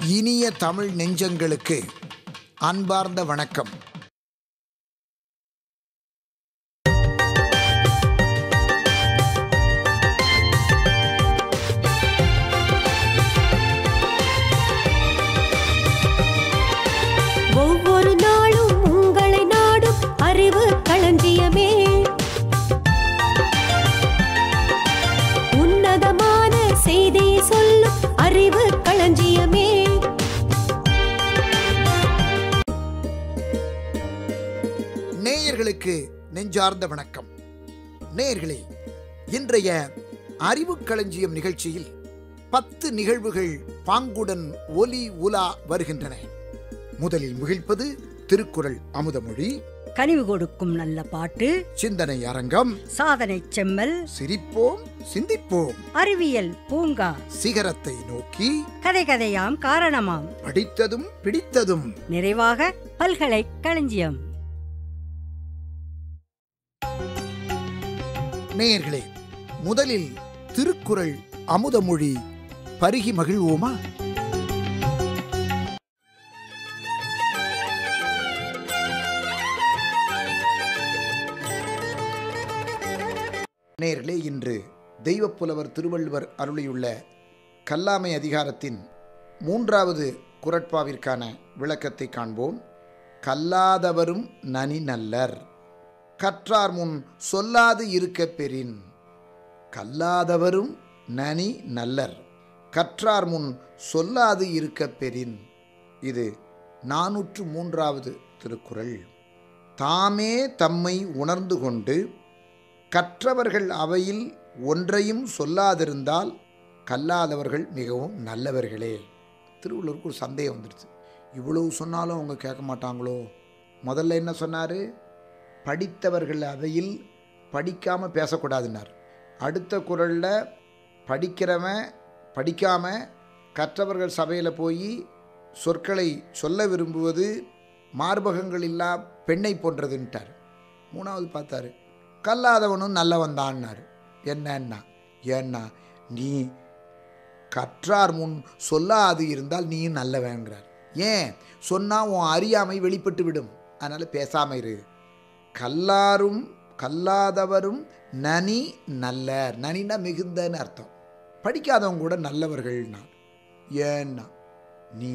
இனிய தமிழ் நெஞ்சங்களுக்கு அன்பார்ந்த வணக்கம் ஒவ்வொரு நாளும் உங்களை நாடும் அறிவு களஞ்சியமே உன்னதமான செய்தியை சொல்லும் அறிவு களஞ்சியமே நேயர்களுக்கு நெஞ்சார்ந்த வணக்கம் நேயர்களே இன்றைய அறிவு களஞ்சியம் நிகழ்ச்சியில் பத்து நிகழ்வுகள் பாங்குடன் ஒலி உலா வருகின்றன முதலில் முகிழ்ப்பது திருக்குறள் அமுதமொழி கனிவு கொடுக்கும் நல்ல பாட்டு சிந்தனை அரங்கம் சாதனை செம்மல் சிரிப்போம் சிந்திப்போம் அறிவியல் பூங்கா சிகரத்தை நோக்கி கதை கதையாம் காரணமாம் படித்ததும் பிடித்ததும் நிறைவாக பல்கலை களஞ்சியம் நேயர்களே முதலில் திருக்குறள் அமுதமொழி பருகி மகிழ்வோமா நேயர்களே இன்று தெய்வப்புலவர் திருவள்ளுவர் அருளியுள்ள கல்லாமை அதிகாரத்தின் மூன்றாவது குரட்பாவிற்கான விளக்கத்தை காண்போம் கல்லாதவரும் நனி நல்லர் கற்றார் முன் சொல்லாது இருக்க பெறின் கல்லாதவரும் நனி நல்லர் கற்றார் முன் சொல்லாது இருக்க பெறின் இது நானூற்று மூன்றாவது திருக்குறள் தாமே தம்மை உணர்ந்து கொண்டு கற்றவர்கள் அவையில் ஒன்றையும் சொல்லாதிருந்தால் கல்லாதவர்கள் மிகவும் நல்லவர்களே திருவள்ளுவருக்கு ஒரு சந்தேகம் வந்துடுச்சு இவ்வளவு சொன்னாலும் அவங்க கேட்க மாட்டாங்களோ முதல்ல என்ன சொன்னார் படித்தவர்கள் அவையில் படிக்காமல் பேசக்கூடாதுன்னார் அடுத்த குரலில் படிக்கிறவன் படிக்காமல் கற்றவர்கள் சபையில் போய் சொற்களை சொல்ல விரும்புவது மார்பகங்கள் இல்லா பெண்ணை போன்றதுன்ட்டார் மூணாவது பார்த்தாரு கல்லாதவனும் நல்லவன் தான்னாரு என்னன்னா ஏன்னா நீ கற்றார் முன் சொல்லாது இருந்தால் நீயும் நல்லவங்கிறார் ஏன் சொன்னால் உன் அறியாமை வெளிப்பட்டு விடும் அதனால் பேசாமல் இரு கல்லாரும் கல்லாதவரும் நனி நல்லர் நனினா மிகுந்தன்னு அர்த்தம் படிக்காதவங்க கூட நல்லவர்கள்னா ஏன்னா நீ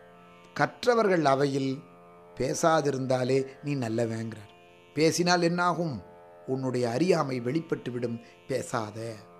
கற்றவர்கள் அவையில் பேசாதிருந்தாலே நீ நல்லவங்கிறார் பேசினால் என்னாகும் உன்னுடைய அறியாமை வெளிப்பட்டு விடும் பேசாத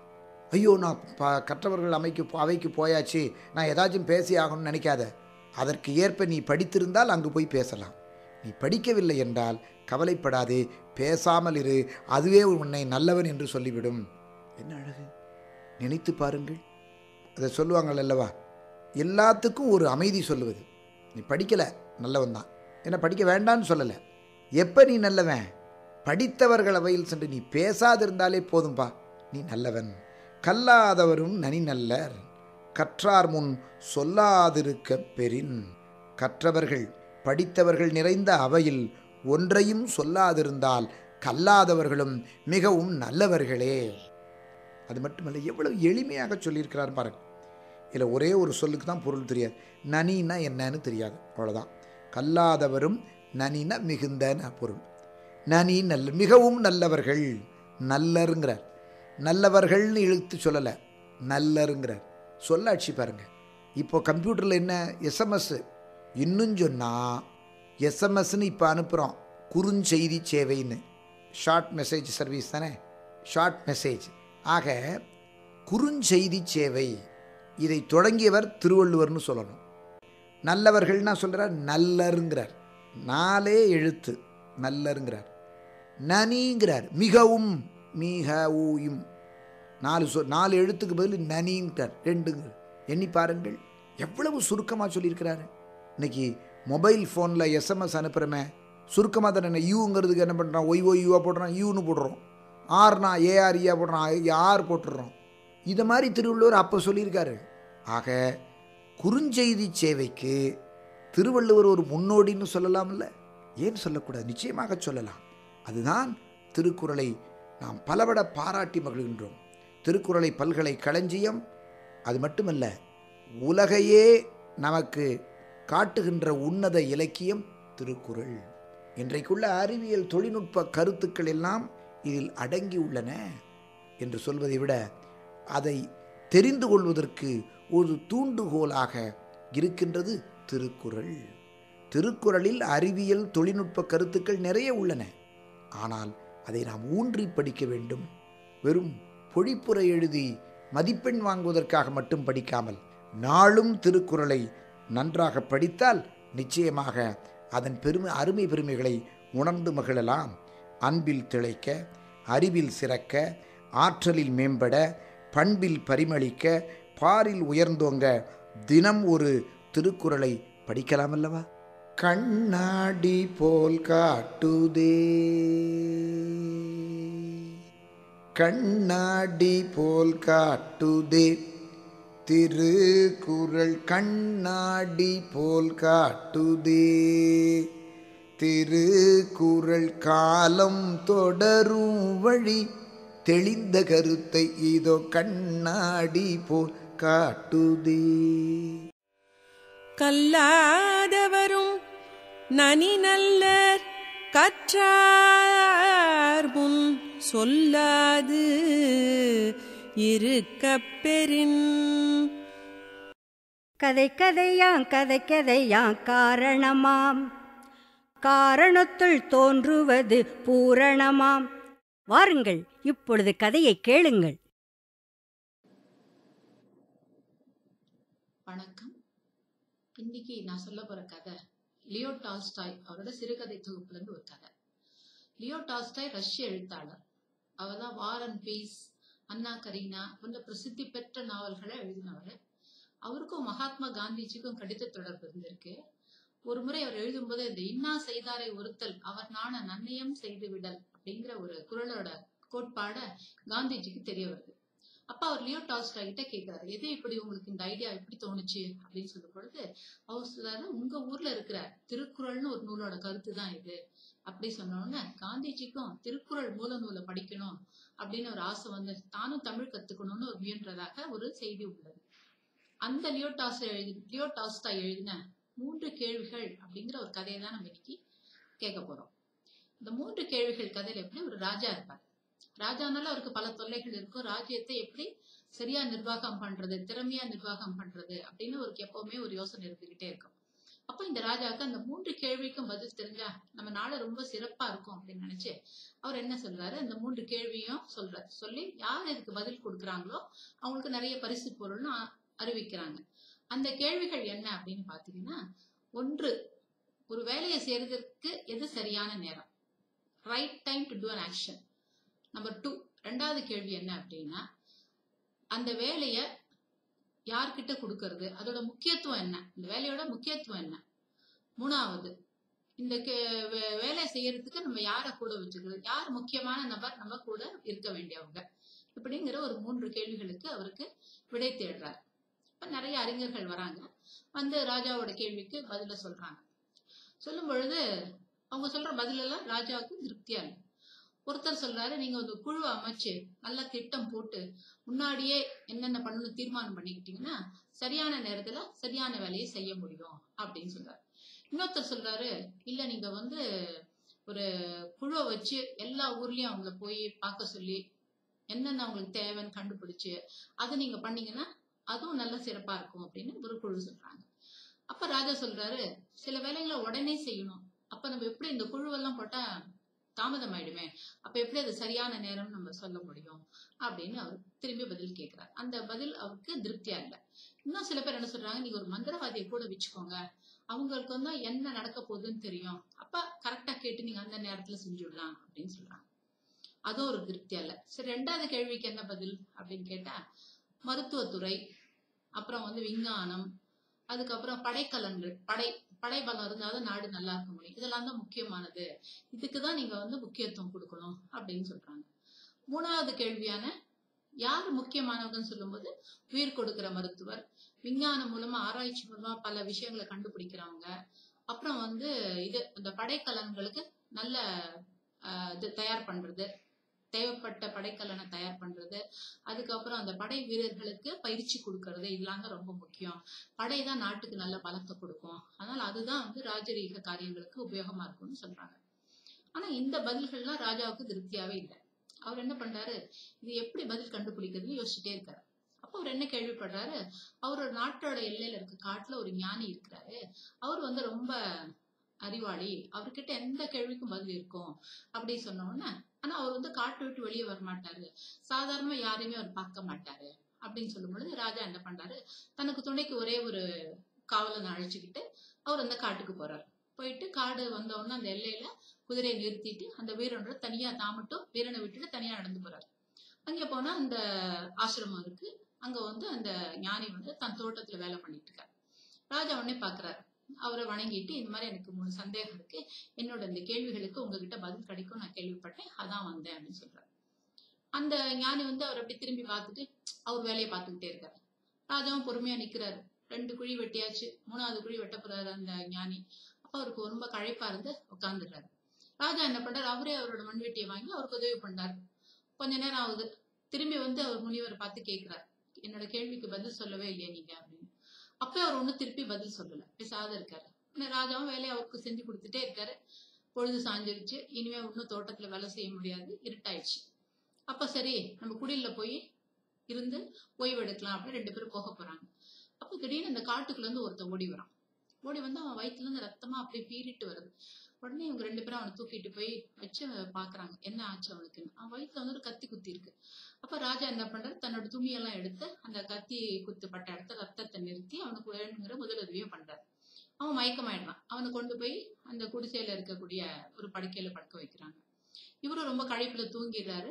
ஐயோ நான் ப கற்றவர்கள் அமைக்கு அவைக்கு போயாச்சு நான் ஏதாச்சும் பேசி ஆகணும்னு நினைக்காத அதற்கு ஏற்ப நீ படித்திருந்தால் அங்கு போய் பேசலாம் நீ படிக்கவில்லை என்றால் கவலைப்படாதே பேசாமல் இரு அதுவே உன்னை நல்லவன் என்று சொல்லிவிடும் என்ன அழகு நினைத்து பாருங்கள் அதை சொல்லுவாங்கள் அல்லவா எல்லாத்துக்கும் ஒரு அமைதி சொல்லுவது நீ படிக்கலை நல்லவன் தான் என்ன படிக்க வேண்டான்னு சொல்லலை எப்போ நீ நல்லவன் படித்தவர்கள் அவையில் சென்று நீ பேசாதிருந்தாலே போதும்பா நீ நல்லவன் கல்லாதவரும் நனி நல்லர் கற்றார் முன் சொல்லாதிருக்க பெறின் கற்றவர்கள் படித்தவர்கள் நிறைந்த அவையில் ஒன்றையும் சொல்லாதிருந்தால் கல்லாதவர்களும் மிகவும் நல்லவர்களே அது மட்டுமல்ல எவ்வளவு எளிமையாக சொல்லியிருக்கிறார் பாருங்க இதில் ஒரே ஒரு சொல்லுக்கு தான் பொருள் தெரியாது நனின்னா என்னன்னு தெரியாது அவ்வளோதான் கல்லாதவரும் நனினா மிகுந்தன பொருள் நனி நல்ல மிகவும் நல்லவர்கள் நல்லருங்கிறார் நல்லவர்கள்னு இழுத்து சொல்லலை நல்லருங்கிறார் சொல்லாட்சி பாருங்க இப்போ கம்ப்யூட்டரில் என்ன எஸ்எம்எஸ் இன்னும் சொன்னால் எஸ்எம்எஸ்ன்னு இப்போ அனுப்புகிறோம் குறுஞ்செய்தி சேவைன்னு ஷார்ட் மெசேஜ் சர்வீஸ் தானே ஷார்ட் மெசேஜ் ஆக குறுஞ்செய்தி சேவை இதை தொடங்கியவர் திருவள்ளுவர்னு சொல்லணும் நல்லவர்கள்னா சொல்கிறார் நல்லருங்கிறார் நாலே எழுத்து நல்லருங்கிறார் நனிங்கிறார் மிகவும் மிக ஊயும் நாலு சொ நாலு எழுத்துக்கு பதில் நனிங்கிறார் ரெண்டுங்க எண்ணி பாருங்கள் எவ்வளவு சுருக்கமாக சொல்லியிருக்கிறாரு இன்னைக்கு மொபைல் ஃபோனில் எஸ்எம்எஸ் அனுப்புகிறமே சுருக்கமாக தானே யூங்கிறதுக்கு என்ன பண்ணுறான் ஒய் ஒய் யூவாக போடுறான் யூன்னு போடுறோம் ஆர்னா ஏஆர் ஈயா போடுறான் ஆர் போட்டுடுறோம் இதை மாதிரி திருவள்ளுவர் அப்போ சொல்லியிருக்காரு ஆக குறுஞ்செய்தி சேவைக்கு திருவள்ளுவர் ஒரு முன்னோடின்னு சொல்லலாம்ல ஏன் சொல்லக்கூடாது நிச்சயமாக சொல்லலாம் அதுதான் திருக்குறளை நாம் பலபட பாராட்டி மகிழ்கின்றோம் திருக்குறளை பல்கலை களஞ்சியம் அது மட்டுமல்ல உலகையே நமக்கு காட்டுகின்ற உன்னத இலக்கியம் திருக்குறள் இன்றைக்குள்ள அறிவியல் தொழில்நுட்ப கருத்துக்கள் எல்லாம் இதில் அடங்கி உள்ளன என்று சொல்வதை விட அதை தெரிந்து கொள்வதற்கு ஒரு தூண்டுகோலாக இருக்கின்றது திருக்குறள் திருக்குறளில் அறிவியல் தொழில்நுட்ப கருத்துக்கள் நிறைய உள்ளன ஆனால் அதை நாம் ஊன்றி படிக்க வேண்டும் வெறும் பொழிப்புரை எழுதி மதிப்பெண் வாங்குவதற்காக மட்டும் படிக்காமல் நாளும் திருக்குறளை நன்றாக படித்தால் நிச்சயமாக அதன் பெருமை அருமை பெருமைகளை உணர்ந்து மகிழலாம் அன்பில் திளைக்க அறிவில் சிறக்க ஆற்றலில் மேம்பட பண்பில் பரிமளிக்க பாரில் உயர்ந்தோங்க தினம் ஒரு திருக்குறளை படிக்கலாம் அல்லவா கண்ணாடி போல் காட்டுதே கண்ணாடி போல் காட்டுதே திருக்குறள் கண்ணாடி போல் காட்டுதே திருக்குறள் காலம் தொடரும் வழி தெளிந்த கருத்தை இதோ கண்ணாடி போல் காட்டுதே கல்லாதவரும் நனி நல்லர் கற்றார் முன் சொல்லாது இருக்கப் பெறின் கதை கதையாம் கதை கதையாம் காரணமாம் காரணத்துள் தோன்றுவது பூரணமாம் வாருங்கள் இப்பொழுது கதையை கேளுங்கள் வணக்கம் இன்னைக்கு நான் சொல்ல போற கதை லியோ டால்ஸ்டாய் அவரோட சிறுகதை தொகுப்புல இருந்து ஒரு கதை லியோ டால்ஸ்டாய் ரஷ்ய எழுத்தாளர் அவர் தான் War and Peace Anna Karenina போன்ற பிரசித்தி பெற்ற நாவல்களை எழுதினவர் அவருக்கும் மகாத்மா காந்திஜிக்கும் கடித தொடர்பு இருந்திருக்கு ஒரு முறை அவர் எழுதும்போது இந்த இன்னா செய்தாரை ஒருத்தல் அவர் நாண நன்னயம் செய்து விடல் அப்படிங்கிற ஒரு குரலோட கோட்பாட காந்திஜிக்கு தெரிய வருது அப்ப அவர் லியோ டால்ஸ்டாய் கிட்ட கேக்குறாரு எது இப்படி உங்களுக்கு இந்த ஐடியா எப்படி தோணுச்சு அப்படின்னு சொல்லும் பொழுது அவர் சொல்றாரு உங்க ஊர்ல இருக்கிற திருக்குறள்னு ஒரு நூலோட கருத்து தான் இது அப்படி சொன்ன உடனே காந்திஜிக்கும் திருக்குறள் மூல நூலை படிக்கணும் அப்படின்னு ஒரு ஆசை வந்து தானும் தமிழ் கத்துக்கணும்னு ஒரு முயன்றதாக ஒரு செய்தி உள்ளது அந்த லியோ டாஸ் எழுதி லியோ டாஸ்டா எழுதின மூன்று கேள்விகள் அப்படிங்கிற ஒரு கதையை தான் நம்ம இன்னைக்கு கேட்க போறோம் இந்த மூன்று கேள்விகள் கதையில எப்படி ஒரு ராஜா இருப்பார் ராஜானால அவருக்கு பல தொல்லைகள் இருக்கும் ராஜ்யத்தை எப்படி சரியா நிர்வாகம் பண்றது திறமையா நிர்வாகம் பண்றது அப்படின்னு அவருக்கு எப்பவுமே ஒரு யோசனை இருந்துகிட்டே இருக்கும் அப்ப இந்த ராஜாவுக்கு அந்த மூன்று கேள்விக்கும் பதில் தெரிஞ்சா நம்ம நாடு ரொம்ப சிறப்பா இருக்கும் அப்படின்னு நினைச்சு அவர் என்ன சொல்றாரு அந்த மூன்று கேள்வியும் சொல்றாரு சொல்லி யார் இதுக்கு பதில் கொடுக்குறாங்களோ அவங்களுக்கு நிறைய பரிசு பொருள்னு அ- அறிவிக்கிறாங்க அந்த கேள்விகள் என்ன அப்படின்னு பாத்தீங்கன்னா ஒன்று ஒரு வேலையை செய்யறதற்கு எது சரியான நேரம் right time to do an action number two ரெண்டாவது கேள்வி என்ன அப்படின்னா அந்த வேலைய யார்கிட்ட கொடுக்கறது அதோட முக்கியத்துவம் என்ன இந்த வேலையோட முக்கியத்துவம் என்ன மூணாவது இந்த கே- வே- வேலையை செய்யறதுக்கு நம்ம யாரை கூட வச்சுக்கிறது யார் முக்கியமான நபர் நம்ம கூட இருக்க வேண்டியவங்க இப்படிங்கிற ஒரு மூன்று கேள்விகளுக்கு அவருக்கு விடை தேடுறார் இப்ப நிறைய அறிஞர்கள் வராங்க வந்து ராஜாவோட கேள்விக்கு பதில சொல்றாங்க சொல்லும் பொழுது அவங்க சொல்ற பதில் எல்லாம் ராஜாவுக்கு திருப்தியா இல்லை ஒருத்தர் சொல்றாரு நீங்க ஒரு குழு அமைச்சு நல்ல திட்டம் போட்டு முன்னாடியே என்னென்ன பண்ணணும் தீர்மானம் பண்ணிக்கிட்டீங்கன்னா சரியான நேரத்துல சரியான வேலையை செய்ய முடியும் அப்படின்னு சொல்றாரு இன்னொருத்தர் சொல்றாரு இல்ல நீங்க வந்து ஒரு குழுவை வச்சு எல்லா ஊர்லயும் அவங்கள போய் பார்க்க சொல்லி என்னென்ன அவங்களுக்கு தேவைன்னு கண்டுபிடிச்சு அதை நீங்க பண்ணீங்கன்னா அதுவும் நல்ல சிறப்பா இருக்கும் அப்படின்னு ஒரு குழு சொல்றாங்க அப்ப ராஜா சொல்றாரு சில வேலைகளை உடனே செய்யணும் அப்ப நம்ம எப்படி இந்த குழுவெல்லாம் போட்டா தாமதம் ஆயிடுமே அப்ப எப்படி அது சரியான நேரம் நம்ம சொல்ல முடியும் அப்படின்னு அவர் திரும்பி பதில் கேட்கிறார் அந்த பதில் அவருக்கு திருப்தியா இல்லை இன்னும் சில பேர் என்ன சொல்றாங்க நீங்க ஒரு மந்திரவாதியை கூட வச்சுக்கோங்க அவங்களுக்கு வந்து என்ன நடக்க போகுதுன்னு தெரியும் அப்ப கரெக்டா கேட்டு நீங்க அந்த நேரத்துல செஞ்சுடலாம் அப்படின்னு சொல்றாங்க அதுவும் ஒரு திருப்தியா இல்ல சரி ரெண்டாவது கேள்விக்கு என்ன பதில் அப்படின்னு கேட்டா மருத்துவத்துறை அப்புறம் வந்து விஞ்ஞானம் அதுக்கப்புறம் படைக்கலன்கள் படை படைபலம் இருந்தாதான் நாடு நல்லா இருக்க முடியும் இதெல்லாம் தான் முக்கியமானது இதுக்கு தான் நீங்க வந்து முக்கியத்துவம் கொடுக்கணும் அப்படின்னு சொல்றாங்க மூணாவது கேள்வியான யார் முக்கியமானவங்கன்னு சொல்லும்போது உயிர் கொடுக்கிற மருத்துவர் விஞ்ஞானம் மூலமா ஆராய்ச்சி மூலமா பல விஷயங்களை கண்டுபிடிக்கிறவங்க அப்புறம் வந்து இது இந்த படைக்கலன்களுக்கு நல்ல ஆஹ், இது தயார் பண்றது தேவைப்பட்ட படைக்கலனை தயார் பண்றது அதுக்கப்புறம் அந்த படை வீரர்களுக்கு பயிற்சி கொடுக்கறது இதெல்லாம் தான் ரொம்ப முக்கியம் படை தான் நாட்டுக்கு நல்ல பலத்தை கொடுக்கும் அதனால அதுதான் வந்து ராஜரீக காரியங்களுக்கு உபயோகமா இருக்கும்னு சொல்றாங்க ஆனா இந்த பதில்கள்லாம் ராஜாவுக்கு திருப்தியாவே இல்லை அவர் என்ன பண்றாரு இது எப்படி பதில் கண்டுபிடிக்கிறதுன்னு யோசிச்சுட்டே இருக்காரு அப்போ அவர் என்ன கேள்விப்படுறாரு அவரோட நாட்டோட எல்லையில இருக்க காட்டுல ஒரு ஞானி இருக்கிறாரு அவர் வந்து ரொம்ப அறிவாளி அவர்கிட்ட எந்த கேள்விக்கும் பதில் இருக்கும் அப்படி சொன்ன உடனே ஆனா அவர் வந்து காட்டு விட்டு வெளியே வர மாட்டாரு சாதாரணமா யாரையுமே அவர் பார்க்க மாட்டாரு அப்படின்னு சொல்லும் பொழுது ராஜா என்ன பண்றாரு தனக்கு துணைக்கு ஒரே ஒரு காவலனை அழைச்சுக்கிட்டு அவர் அந்த காட்டுக்கு போறாரு போயிட்டு காடு வந்த உடனே அந்த எல்லையில குதிரையை நிறுத்திட்டு அந்த வீரனோட தனியா தான் மட்டும் வீரனை விட்டுட்டு தனியா நடந்து போறாரு அங்க போனா அந்த ஆசிரமம் இருக்கு அங்க வந்து அந்த ஞானி வந்து தன் தோட்டத்துல வேலை பண்ணிட்டு இருக்காரு ராஜா உடனே பாக்குறாரு அவரை வணங்கிட்டு இந்த மாதிரி எனக்கு மூணு சந்தேகம் இருக்கு என்னோட இந்த கேள்விகளுக்கு உங்ககிட்ட பதில் கிடைக்கும் நான் கேள்விப்பட்டேன் அதான் வந்தேன் அப்படின்னு சொல்றாரு அந்த ஞானி வந்து அவர் அப்படி திரும்பி பார்த்துட்டு அவர் வேலையை பார்த்துக்கிட்டே இருக்காரு ராஜாவும் பொறுமையா நிக்கிறாரு ரெண்டு குழி வெட்டியாச்சு மூணாவது குழி வெட்ட போறாரு அந்த ஞானி அப்ப அவருக்கு ரொம்ப களைப்பா இருந்து உட்காந்துடுறாரு ராஜா என்ன பண்றாரு அவரே அவரோட மண்வெட்டியை வாங்கி அவருக்கு உதவி பண்ணாரு கொஞ்ச நேரம் ஆகுது திரும்பி வந்து அவர் முனிவரை பார்த்து கேட்கிறார் என்னோட கேள்விக்கு பதில் சொல்லவே இல்லையா நீங்க அப்படின்னு அப்ப அவர் ஒண்ணும் திருப்பி பதில் சொல்லல பேசாத இருக்காரு உடனே ராஜாவும் வேலையை அவருக்கு செஞ்சு கொடுத்துட்டே இருக்காரு பொழுது சாஞ்சிருச்சு இனிமே இன்னும் தோட்டத்துல வேலை செய்ய முடியாது இருட்டாயிடுச்சு அப்ப சரி நம்ம குடில்ல போய் இருந்து ஓய்வு எடுக்கலாம் அப்படின்னு ரெண்டு பேரும் போக போறாங்க அப்ப திடீர்னு அந்த காட்டுக்குள்ள இருந்து ஒருத்தன் ஓடி வரான் ஓடி வந்து அவன் வயிற்றுல இருந்து ரத்தமா அப்படியே பீறிட்டு வருது உடனே இவங்க ரெண்டு பேரும் அவனை தூக்கிட்டு போய் வச்சு பாக்குறாங்க என்ன ஆச்சு அவனுக்குன்னு அவன் வயிற்றுல வந்து ஒரு கத்தி குத்தி இருக்கு அப்ப ராஜா என்ன பண்றாரு தன்னோட துணியெல்லாம் எடுத்து அந்த கத்தி குத்துப்பட்ட இடத்துல ரத்தத்தை நிறுத்தி அவனுக்கு வேணுங்கிற முதலுதவியும் பண்றாரு அவன் மயக்கமாயிடுறான் அவனை கொண்டு போய் அந்த குடிசையில இருக்கக்கூடிய ஒரு படுக்கையில படுக்க வைக்கிறாங்க இவரும் ரொம்ப கழிப்புல தூங்கிடுறாரு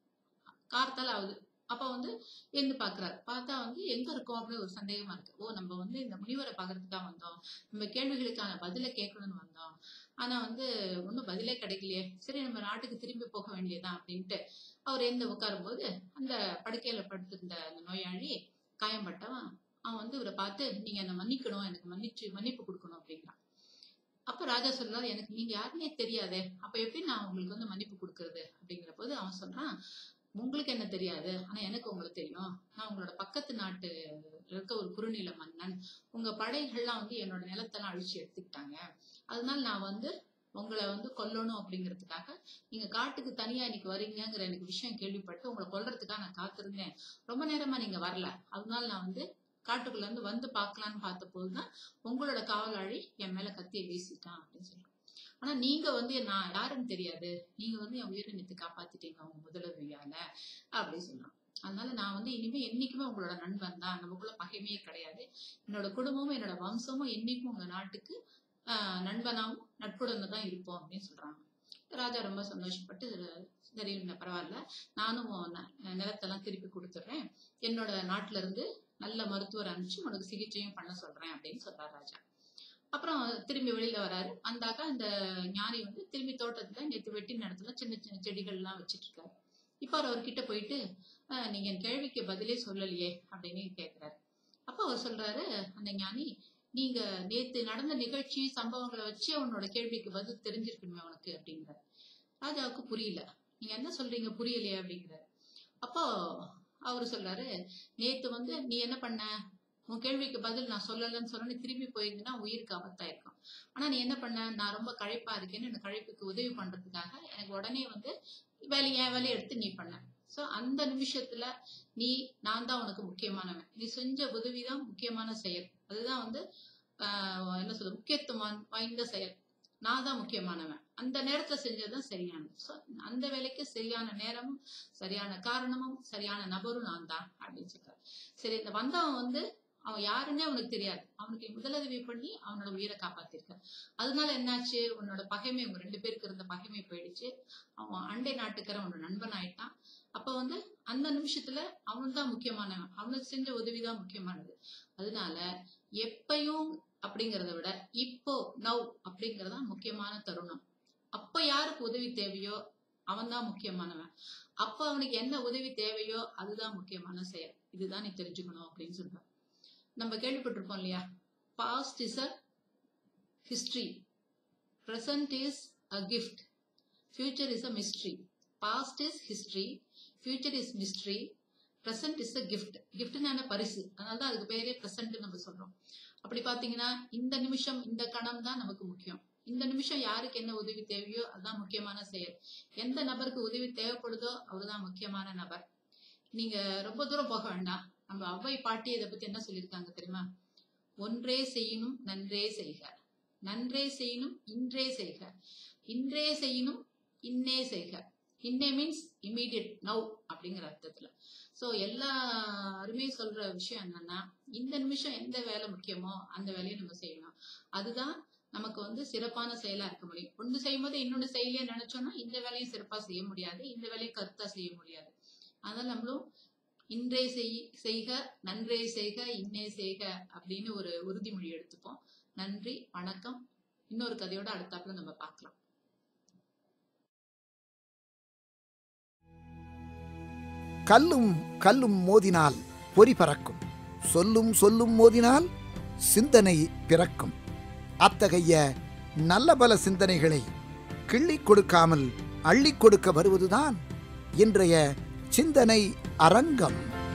கார்த்தால ஆகுது அப்ப வந்து எழுந்து பாக்குறாரு பார்த்தா வந்து எங்க இருக்கோம் அப்படின்னு ஒரு சந்தேகமா இருக்கு ஓ நம்ம வந்து இந்த முனிவரை பாக்குறதுக்காக வந்தோம் நம்ம கேள்விகளுக்கான பதில கேட்கணும்னு வந்தோம் ஆனா வந்து ஒன்னும் பதிலே கிடைக்கலையே சரி நம்ம நாட்டுக்கு திரும்பி போக வேண்டியதுதான் அப்படின்ட்டு அவர் எழுந்து உட்காரும் போது அந்த படுக்கையில படுத்திருந்த அந்த நோயாளி காயம்பட்டவன் அவன் வந்து இவரை பார்த்து நீங்க என்ன மன்னிக்கணும் எனக்கு மன்னிச்சு மன்னிப்பு கொடுக்கணும் அப்படிங்கிறான் அப்ப ராஜா சொல்றாரு எனக்கு நீங்க யாருன்னே தெரியாதே அப்ப எப்படி நான் உங்களுக்கு வந்து மன்னிப்பு கொடுக்கறது அப்படிங்கிற போது அவன் சொல்றான் உங்களுக்கு என்ன தெரியாது ஆனா எனக்கு உங்களுக்கு தெரியும் நான் உங்களோட பக்கத்து நாட்டு இருக்க ஒரு குறுநில மன்னன் உங்க படைகள்லாம் வந்து என்னோட நிலத்தெல்லாம் அழிச்சு எடுத்துக்கிட்டாங்க அதனால நான் வந்து உங்களை வந்து கொல்லணும் அப்படிங்கிறதுக்காக நீங்க காட்டுக்கு தனியா இன்னைக்கு வரீங்கங்கிற எனக்கு விஷயம் கேள்விப்பட்டு உங்களை கொல்றதுக்காக நான் காத்திருந்தேன் ரொம்ப நேரமா நீங்க வரல அதனால நான் வந்து காட்டுக்குள்ள இருந்து வந்து பார்க்கலான்னு பார்த்த போதுதான் உங்களோட காவலாளி என் மேல கத்தியை வீசிட்டான் அப்படின்னு சொல்றான் ஆனா நீங்க வந்து நான் யாருன்னு தெரியாது நீங்க வந்து என் உயிரை நித்து காப்பாத்திட்டீங்க உங்க முதலுதவியால அப்படி சொல்லலாம் அதனால நான் வந்து இனிமே என்னைக்குமே உங்களோட நண்பன் தான் நமக்குள்ள பகைமையே கிடையாது என்னோட குடும்பமும் என்னோட வம்சமும் என்னைக்கும் உங்க நாட்டுக்கு ஆஹ் நண்பனாவும் நட்புடன் தான் இருப்போம் அப்படின்னு சொல்றாங்க ராஜா ரொம்ப சந்தோஷப்பட்டு சரி இந்த பரவாயில்ல நானும் ந- நிலத்தெல்லாம் திருப்பி கொடுத்துட்றேன் என்னோட நாட்டுல இருந்து நல்ல மருத்துவர் அனுப்பிச்சு உனக்கு சிகிச்சையும் பண்ண சொல்றேன் அப்படின்னு சொல்றாரு ராஜா அப்புறம் திரும்பி வெளியில வராரு வந்தாக்கா அந்த ஞானி வந்து திரும்பி தோட்டத்துல நேத்து வெட்டின இடத்துல சின்ன சின்ன செடிகள் எல்லாம் வச்சிட்டு இருக்காரு இப்ப அவர் அவர்கிட்ட போயிட்டு "அஹ், நீங்க என் கேள்விக்கு பதிலே சொல்லலையே அப்படின்னு கேக்குறாரு அப்ப அவர் சொல்றாரு அந்த ஞானி நீங்க நேத்து நடந்த நிகழ்ச்சி சம்பவங்களை வச்சு உன்னோட கேள்விக்கு பதில் தெரிஞ்சிருக்கணுமே உனக்கு அப்படிங்கிறார் ராஜாவுக்கு புரியல நீங்க என்ன சொல்றீங்க புரியலையே அப்படிங்கிறாரு அப்போ அவரு சொல்றாரு நேத்து வந்து நீ என்ன பண்ண உன் கேள்விக்கு பதில் நான் சொல்லலைன்னு சொன்னோன்னே திரும்பி போயிருந்தா உயிருக்கு ஆபத்தாயிருக்கும் ஆனா நீ என்ன பண்ண நான் ரொம்ப களைப்பா இருக்கேன்னு அந்த களைப்புக்கு உதவி பண்றதுக்காக எனக்கு உடனே வந்து வேலையை என் வேலையை எடுத்து நீ பண்ண சோ அந்த நிமிஷத்துல நீ நான் தான் உனக்கு முக்கியமானவன் நீ செஞ்ச உதவி தான் முக்கியமான செயல் அதுதான் வந்து ஆஹ் என்ன சொல்றது முக்கியத்துவம் வாய்ந்த செயல் நான் தான் முக்கியமானவன் அந்த நேரத்துல செஞ்சதுதான் சரியானது சோ அந்த வேலைக்கு சரியான நேரமும் சரியான காரணமும் சரியான நபரும் நான் தான் அப்படின்னு சொல்றாரு சரி இந்த வந்தவன் வந்து அவன் யாருன்னே அவனுக்கு தெரியாது அவனுக்கு முதலுதவி பண்ணி அவனோட உயிரை காப்பாத்திருக்க அதனால என்னாச்சு உன்னோட பகைமை உங்க ரெண்டு பேருக்கு இருந்த பகைமை போயிடுச்சு அவன் அண்டை நாட்டுக்காரன் உன்னோட நண்பன் ஆயிட்டான் அப்ப வந்து அந்த நிமிஷத்துல அவன் தான் முக்கியமானவன் அவனுக்கு செஞ்ச உதவிதான் முக்கியமானது அதனால எப்பயும் அப்படிங்கறத விட இப்போ நவ் அப்படிங்கறதா முக்கியமான தருணம் அப்ப யாருக்கு உதவி தேவையோ அவன் தான் முக்கியமானவன் அப்ப அவனுக்கு என்ன உதவி தேவையோ அதுதான் முக்கியமான செயல் இதுதான் நீ தெரிஞ்சுக்கணும் அப்படின்னு சொல்றான் நம்ம கேள்விப்பட்டிருப்போம் இல்லையா past is a history present is a gift future is a mystery past is history future is mystery present is a gift கிஃப்ட்னான பரிசு அதனால தான் அதுக்கு பேரே ப்ரெசன்ட் நம்ம சொல்றோம் அப்படி பாத்தீங்கன்னா இந்த நிமிஷம் இந்த கணம் தான் நமக்கு முக்கியம் இந்த நிமிஷம் யாருக்கு என்ன உதவி தேவையோ அதுதான் முக்கியமான செயல் எந்த நபருக்கு உதவி தேவைப்படுதோ அவர்தான் முக்கியமான நபர் நீங்க ரொம்ப தூரம் போக வேண்டாம் நம்ம அவ்வை பாட்டி இதை பத்தி என்ன சொல்லியிருக்காங்க தெரியுமா ஒன்றே செய்யணும் நன்றே செய்க நன்றே செய்யணும் இன்றே செய்க இன்றே செய்யணும் இன்னே செய்க இன்னே மீன்ஸ் இம்மீடியட் நவ் அப்படிங்கிற அர்த்தத்துல சோ எல்லாருமே சொல்ற விஷயம் என்னன்னா இந்த நிமிஷம் எந்த வேலை முக்கியமோ அந்த வேலையை நம்ம செய்யணும் அதுதான் நமக்கு வந்து சிறப்பான செயலா இருக்க முடியும் ஒன்று செய்யும் போது இன்னொன்று செய்யலையே நினைச்சோம்னா இந்த வேலையும் சிறப்பா செய்ய முடியாது இந்த வேலையை கருத்தா செய்ய முடியாது அதனால நம்மளும் இன்றே செய் செய்க நன்றே செய்க இன்னே செய்க அப்படின்னு ஒரு உறுதிமொழி எடுத்துப்போம் நன்றி வணக்கம் இன்னொரு கதையோட அடுத்தாப்புல நம்ம பார்க்கலாம் கல்லும் கல்லும் மோதினால் பொறி பறக்கும் சொல்லும் சொல்லும் மோதினால் சிந்தனை பிறக்கும் அத்தகைய நல்ல பல சிந்தனைகளை கிள்ளிக் கொடுக்காமல் அள்ளிக் கொடுக்க வருவதுதான் இன்றைய சிந்தனை அரங்கம்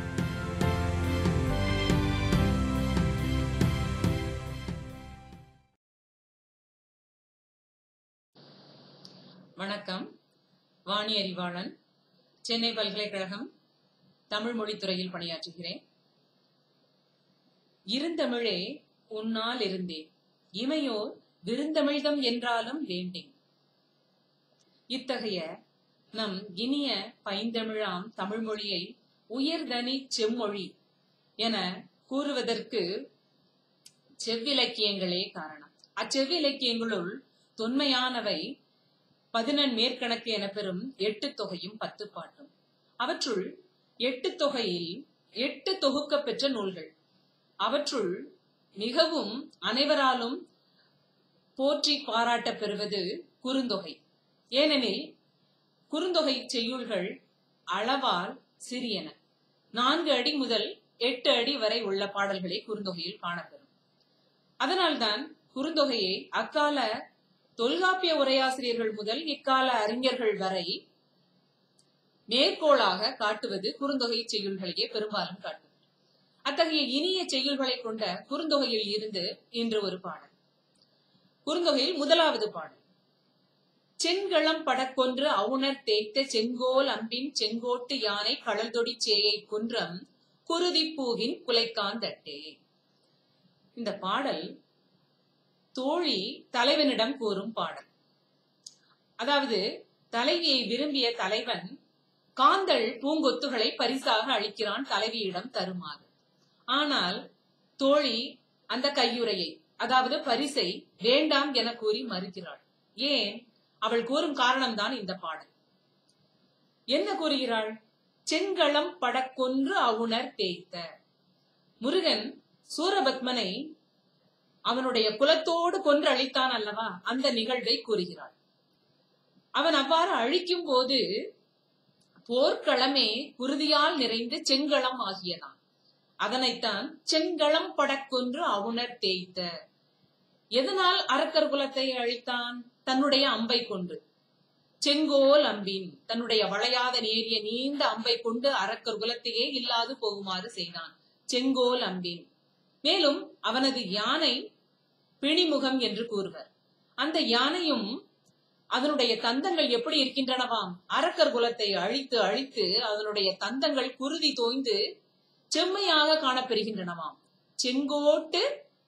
வணக்கம் வாணி அறிவாளன் சென்னை பல்கலைக்கழகம் தமிழ் மொழித்துறையில் பணியாற்றுகிறேன் இருந்தமிழே உன்னால் இருந்தேன் இமையோர் விருந்தமிழ்தம் என்றாலும் வேண்டேன் இத்தகைய நம் இனிய பைந்தமிழாம் தமிழ் மொழியை உயர்தனி செம்மொழி என கூறுவதற்கு செவ்விலக்கியங்களே காரணம் அச்செவ்விலக்கியங்களுள் தொன்மையானவை பதினெண் மேற்கணக்கு எனப்பெறும் எட்டு தொகையும் பத்து பாட்டும் அவற்றுள் எட்டு தொகையில் எட்டு தொகுக்க பெற்ற நூல்கள் அவற்றுள் மிகவும் அனைவராலும் போற்றி பாராட்ட பெறுவது குறுந்தொகை ஏனெனில் குறுந்தொகை செய்யுள்கள் அளவால் சிறியன நான்கு அடி முதல் எட்டு அடி வரை உள்ள பாடல்களே குறுந்தொகையில் காணப்பெறும் அதனால்தான் குறுந்தொகையை அக்கால தொல்காப்பிய உரையாசிரியர்கள் முதல் இக்கால அறிஞர்கள் வரை மேற்கோளாக காட்டுவது குறுந்தொகை செய்யுள்களையே பெரும்பாலும் காட்டுவது அத்தகைய இனிய செய்யுள்களை கொண்ட குறுந்தொகையில் இருந்து இன்று ஒரு பாடல் குறுந்தொகையில் முதலாவது பாடல் செங்களம் படக்கொன்று அவுணர் தேய்த்த செங்கோல் அம்பின் செங்கோட்டு யானை கடல்தொடி சேயை குன்றம் குருதிப்பூவின் குலைக்காந்தட்டே இந்த பாடல் தோழி தலைவனிடம் கூறும் பாடல் அதாவது தலைவியை விரும்பிய தலைவன் காந்தள் பூங்கொத்துகளை பரிசாக அளிக்கிறான் தலைவியிடம் தருமாறு ஆனால் தோழி அந்த கையுறையை அதாவது பரிசை வேண்டாம் என கூறி மறுக்கிறாள் ஏன் அவள் கூறும் காரணம்தான் இந்த பாடல் என்ன கூறுகிறாள் செங்களம் படக்கொன்று அவுணர் தேய்த்த முருகன் சூரபத்மனை அவனுடைய குலத்தோடு கொன்று அழித்தான் அல்லவா அந்த நிகழ்வை கூறுகிறாள் அவன் அவ்வாறு அழிக்கும் போது போர்க்களமே குருதியால் நிறைந்து செங்களம் ஆகியதான் அதனைத்தான் செங்களம் படக்கொன்று அவுணர் தேய்த்த எதனால் அரக்கர் குலத்தை அழித்தான் தன்னுடைய அம்பை கொண்டு செங்கோல் அம்பின் தன்னுடைய வளையாத நேரிய நீண்ட அம்பை கொண்டு அரக்கர் குலத்தையே இல்லாது போகுமாறு செய்தான் செங்கோல் அம்பின் மேலும் அவனது யானை பிணிமுகம் என்று கூறுவர் அந்த யானையும் அதனுடைய தந்தங்கள் எப்படி இருக்கின்றனவாம் அரக்கர் குலத்தை அழித்து அழித்து அதனுடைய தந்தங்கள் குருதி தோய்ந்து செம்மையாக காணப்பெறுகின்றனவாம் செங்கோட்டு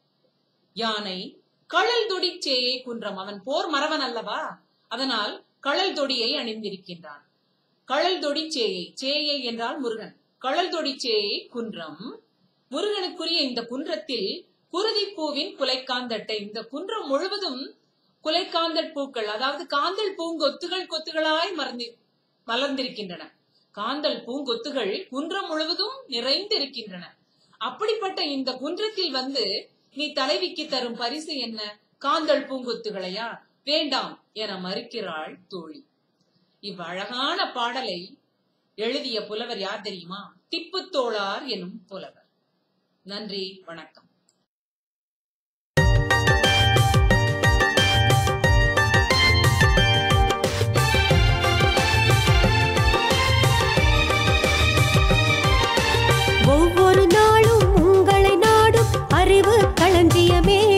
யானை கழல் தொடி சேயை குன்றம் அவன் போர் மறவன் அல்லவா அதனால் கழல் தொடியை அணிந்திருக்கின்றான் கழல் தொடி சேயை சேயை என்றால் முருகன் கழல் தொடி சேயை குன்றம் முருகனுக்குரிய இந்த குன்றத்தில் குருதிப்பூவின் குலைக்காந்தட்டை இந்த குன்றம் முழுவதும் குலைக்காந்தல் பூக்கள் அதாவது காந்தல் பூங்கொத்துகள் கொத்துகளாய் மறந்து மலர்ந்திருக்கின்றன காந்தல் பூங்கொத்துகள் குன்றம் முழுவதும் நிறைந்திருக்கின்றன அப்படிப்பட்ட இந்த குன்றத்தில் வந்து நீ தலைவிக்கு தரும் பரிசு என்ன காந்தல் பூங்கொத்துகளையா வேண்டாம் என மறுக்கிறாள் தோழி இவ்வழகான பாடலை எழுதிய புலவர் யார் தெரியுமா திப்புத்தோளார் எனும் புலவர் நன்றி வணக்கம் களஞ்சியமே